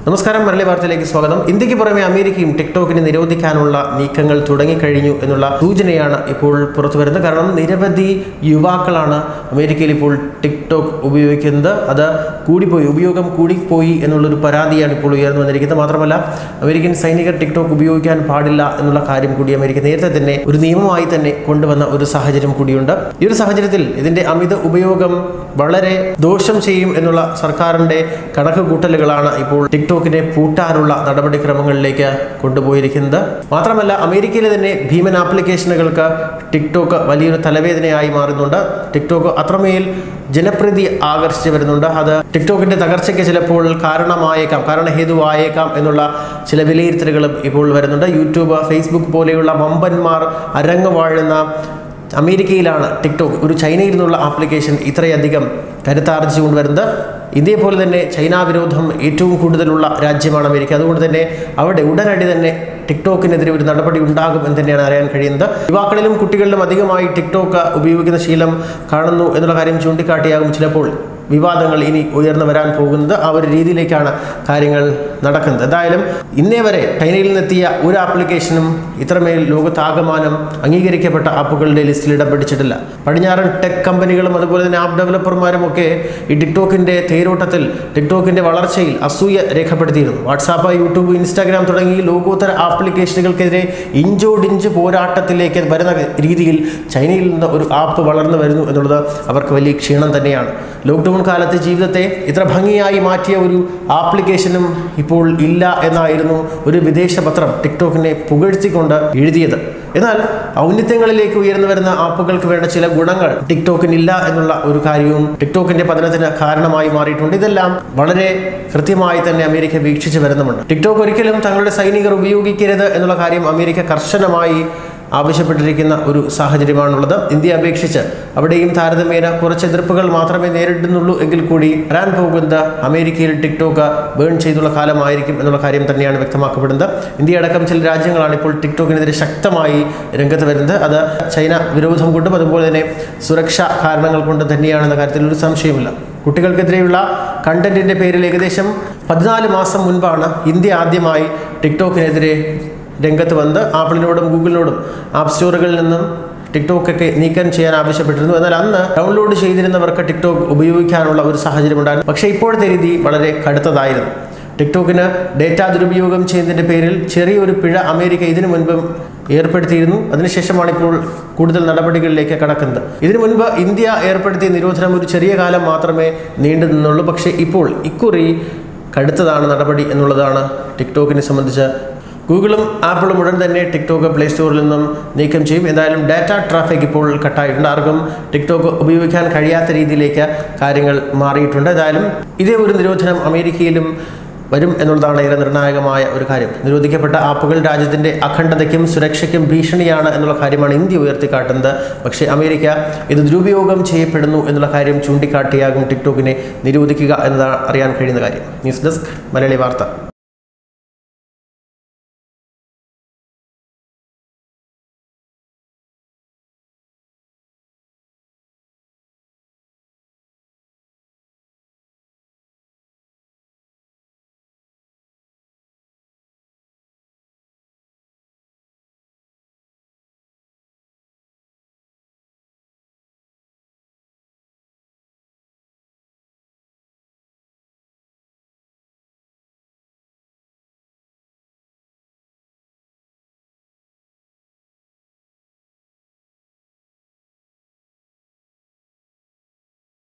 നമസ്കാരം മരളി വാർത്തയിലേക്ക് സ്വാഗതം ഇന്ത്യക്ക് പുറമെ അമേരിക്കയും ടിക്ടോക്കിനെ നിരോധിക്കാനുള്ള നീക്കങ്ങൾ തുടങ്ങിക്കഴിഞ്ഞു എന്നുള്ള സൂചനയാണ് ഇപ്പോൾ പുറത്തു വരുന്നത് കാരണം നിരവധി യുവാക്കളാണ് അമേരിക്കയിൽ ഇപ്പോൾ ടിക്ടോക്ക് ഉപയോഗിക്കുന്നത് അത് കൂടിപ്പോയി ഉപയോഗം കൂടിപ്പോയി എന്നുള്ളൊരു പരാതിയാണ് ഇപ്പോൾ ഉയർന്നു വന്നിരിക്കുന്നത് മാത്രമല്ല അമേരിക്കൻ സൈനികർ ടിക്ടോക്ക് ഉപയോഗിക്കാൻ പാടില്ല എന്നുള്ള കാര്യം കൂടി അമേരിക്ക നേരത്തെ തന്നെ ഒരു നിയമമായി തന്നെ കൊണ്ടുവന്ന ഒരു സാഹചര്യം കൂടിയുണ്ട് ഈ ഒരു സാഹചര്യത്തിൽ ഇതിന്റെ അമിത ഉപയോഗം വളരെ ദോഷം ചെയ്യും എന്നുള്ള സർക്കാരിന്റെ കണക്ക് കൂട്ടലുകളാണ് ഇപ്പോൾ ടിക്ടോക്കിനെ പൂട്ടാനുള്ള നടപടിക്രമങ്ങളിലേക്ക് കൊണ്ടുപോയിരിക്കുന്നത് മാത്രമല്ല അമേരിക്കയിലെ തന്നെ ഭീമൻ ആപ്ലിക്കേഷനുകൾക്ക് ടിക്ടോക്ക് വലിയൊരു തലവേദനയായി മാറുന്നുണ്ട് ടിക്ടോക്ക് അത്രമേൽ ജനപ്രീതി ആകർഷിച്ചു വരുന്നുണ്ട് അത് ടിക്ടോക്കിന്റെ തകർച്ചയ്ക്ക് ചിലപ്പോൾ കാരണമായേക്കാം കാരണഹേതുവായേക്കാം എന്നുള്ള ചില വിലയിരുത്തലുകളും ഇപ്പോൾ വരുന്നുണ്ട് യൂട്യൂബ് ഫേസ്ബുക്ക് പോലെയുള്ള വമ്പന്മാർ അരങ്ങ് വാഴുന്ന അമേരിക്കയിലാണ് ടിക്ടോക്ക് ഒരു ചൈനയിൽ നിന്നുള്ള ആപ്ലിക്കേഷൻ ഇത്രയധികം കരുത്താർജിച്ചു കൊണ്ടുവരുന്നത് ഇന്ത്യയെ പോലെ തന്നെ ചൈന വിരോധം ഏറ്റവും കൂടുതലുള്ള രാജ്യമാണ് അമേരിക്ക അതുകൊണ്ട് തന്നെ അവിടെ ഉടനടി തന്നെ ടിക്ടോക്കിനെതിരെ ഒരു നടപടി ഉണ്ടാകും എന്ന് തന്നെയാണ് അറിയാൻ കഴിയുന്നത് യുവാക്കളിലും കുട്ടികളിലും അധികമായി ടിക്ടോക്ക് ഉപയോഗിക്കുന്ന ശീലം കാണുന്നു എന്നുള്ള കാര്യം ചൂണ്ടിക്കാട്ടിയാകും ചിലപ്പോൾ വിവാദങ്ങൾ ഇനി ഉയർന്നു വരാൻ പോകുന്നത് ആ ഒരു രീതിയിലേക്കാണ് കാര്യങ്ങൾ നടക്കുന്നത് എന്തായാലും ഇന്നേ വരെ ചൈനയിൽ നിന്നെത്തിയ ഒരു ആപ്ലിക്കേഷനും ഇത്രമേൽ ലോകത്താകമാനം അംഗീകരിക്കപ്പെട്ട ആപ്പുകളുടെ ലിസ്റ്റിൽ ഇടം പിടിച്ചിട്ടില്ല പടിഞ്ഞാറൻ ടെക് കമ്പനികളും അതുപോലെ തന്നെ ആപ്പ് ഡെവലപ്പർമാരും ഒക്കെ ഈ ടിക്ടോക്കിന്റെ തേരോട്ടത്തിൽ ടിക്ടോക്കിന്റെ വളർച്ചയിൽ അസൂയ രേഖപ്പെടുത്തിയിരുന്നു വാട്സാപ്പ് യൂട്യൂബ് ഇൻസ്റ്റാഗ്രാം തുടങ്ങി ലോകോത്തര ആപ്ലിക്കേഷനുകൾക്കെതിരെ ഇഞ്ചോടിഞ്ച് പോരാട്ടത്തിലേക്ക് വരുന്ന രീതിയിൽ ചൈനയിൽ നിന്ന് ഒരു ആപ്പ് വളർന്നു വരുന്നു എന്നുള്ളത് അവർക്ക് വലിയ ക്ഷീണം തന്നെയാണ് ലോക്ക്ഡൗൺ കാലത്ത് ജീവിതത്തെ ഇത്ര ഭംഗിയായി മാറ്റിയ ഒരു ആപ്ലിക്കേഷനും ഇപ്പോൾ ഇല്ല എന്നായിരുന്നു ഒരു വിദേശ പത്രം ടിക്ടോക്കിനെ പുകഴ്ത്തിക്കൊണ്ട് എഴുതിയത് എന്നാൽ ഔന്നിത്യങ്ങളിലേക്ക് ഉയർന്നു വരുന്ന ആപ്പുകൾക്ക് വേണ്ട ചില ഗുണങ്ങൾ ടിക്ടോക്കിനില്ല എന്നുള്ള ഒരു കാര്യവും ടിക്ടോക്കിന്റെ പതനത്തിന് കാരണമായി മാറിയിട്ടുണ്ട് ഇതെല്ലാം വളരെ കൃത്യമായി തന്നെ അമേരിക്ക വീക്ഷിച്ചു വരുന്നുമുണ്ട് ടിക്ടോക്ക് ഒരിക്കലും തങ്ങളുടെ സൈനികർ ഉപയോഗിക്കരുത് എന്നുള്ള കാര്യം അമേരിക്ക കർശനമായി ആവശ്യപ്പെട്ടിരിക്കുന്ന ഒരു സാഹചര്യമാണുള്ളത് ഇന്ത്യയെ അപേക്ഷിച്ച് അവിടെയും താരതമ്യേന കുറച്ച് എതിർപ്പുകൾ മാത്രമേ നേരിടുന്നുള്ളൂ എങ്കിൽ കൂടി വരാൻ പോകുന്ന അമേരിക്കയിൽ ടിക്ടോക്ക് ബേൺ ചെയ്തുള്ള കാലമായിരിക്കും എന്നുള്ള കാര്യം തന്നെയാണ് വ്യക്തമാക്കപ്പെടുന്നത് ഇന്ത്യ അടക്കം ചില രാജ്യങ്ങളാണ് ഇപ്പോൾ ടിക്ടോക്കിനെതിരെ ശക്തമായി രംഗത്ത് വരുന്നത് അത് ചൈന വിരോധം കൊണ്ടും അതുപോലെ തന്നെ സുരക്ഷാ കാരണങ്ങൾ കൊണ്ടും തന്നെയാണെന്ന കാര്യത്തിൽ ഒരു സംശയമില്ല കുട്ടികൾക്കെതിരെയുള്ള കണ്ടന്റിന്റെ പേരിൽ ഏകദേശം പതിനാല് മാസം മുൻപാണ് ഇന്ത്യ ആദ്യമായി ടിക്ടോക്കിനെതിരെ രംഗത്ത് വന്ന് ആപ്പിളിനോടും ഗൂഗിളിനോടും ആപ്പ് സ്റ്റോറുകളിൽ നിന്നും ടിക്ടോക്ക് ഒക്കെ നീക്കം ചെയ്യാൻ ആവശ്യപ്പെട്ടിരുന്നു എന്നാൽ അന്ന് ഡൗൺലോഡ് ചെയ്തിരുന്നവർക്ക് ടിക്ടോക്ക് ഉപയോഗിക്കാനുള്ള ഒരു സാഹചര്യം ഉണ്ടായിരുന്നു പക്ഷേ ഇപ്പോഴത്തെ രീതി വളരെ കടുത്തതായിരുന്നു ടിക്ടോക്കിന് ഡേറ്റ ദുരുപയോഗം ചെയ്യുന്നതിൻ്റെ പേരിൽ ചെറിയൊരു പിഴ അമേരിക്ക ഇതിനു മുൻപും ഏർപ്പെടുത്തിയിരുന്നു അതിനുശേഷമാണ് ഇപ്പോൾ കൂടുതൽ നടപടികളിലേക്ക് കടക്കുന്നത് ഇതിനു മുൻപ് ഇന്ത്യ ഏർപ്പെടുത്തിയ നിരോധനം ഒരു ചെറിയ കാലം മാത്രമേ നീണ്ടു നിന്നുള്ളൂ പക്ഷേ ഇപ്പോൾ ഇക്കുറി കടുത്തതാണ് നടപടി എന്നുള്ളതാണ് ടിക്ടോക്കിനെ സംബന്ധിച്ച് ഗൂഗിളും ആപ്പിളും ഉടൻ തന്നെ ടിക്ടോക്ക് പ്ലേ സ്റ്റോറിൽ നിന്നും നീക്കം ചെയ്യും എന്തായാലും ഡാറ്റ ട്രാഫിക് ഇപ്പോൾ കട്ടായിട്ടുണ്ട് ആർക്കും ടിക്ടോക്ക് ഉപയോഗിക്കാൻ കഴിയാത്ത രീതിയിലേക്ക് കാര്യങ്ങൾ മാറിയിട്ടുണ്ട് എന്തായാലും ഇതേ ഒരു നിരോധനം അമേരിക്കയിലും വരും എന്നുള്ളതാണ് ഏറെ നിർണായകമായ ഒരു കാര്യം നിരോധിക്കപ്പെട്ട ആപ്പുകൾ രാജ്യത്തിൻ്റെ അഖണ്ഡതയ്ക്കും സുരക്ഷയ്ക്കും ഭീഷണിയാണ് എന്നുള്ള കാര്യമാണ് ഇന്ത്യ ഉയർത്തിക്കാട്ടുന്നത് പക്ഷേ അമേരിക്ക ഇത് ദുരുപയോഗം ചെയ്യപ്പെടുന്നു എന്നുള്ള കാര്യം ചൂണ്ടിക്കാട്ടിയാകും ടിക്ടോക്കിനെ നിരോധിക്കുക എന്നതാണ് അറിയാൻ കഴിയുന്ന കാര്യം ന്യൂസ് ഡെസ്ക് മലയാളി വാർത്ത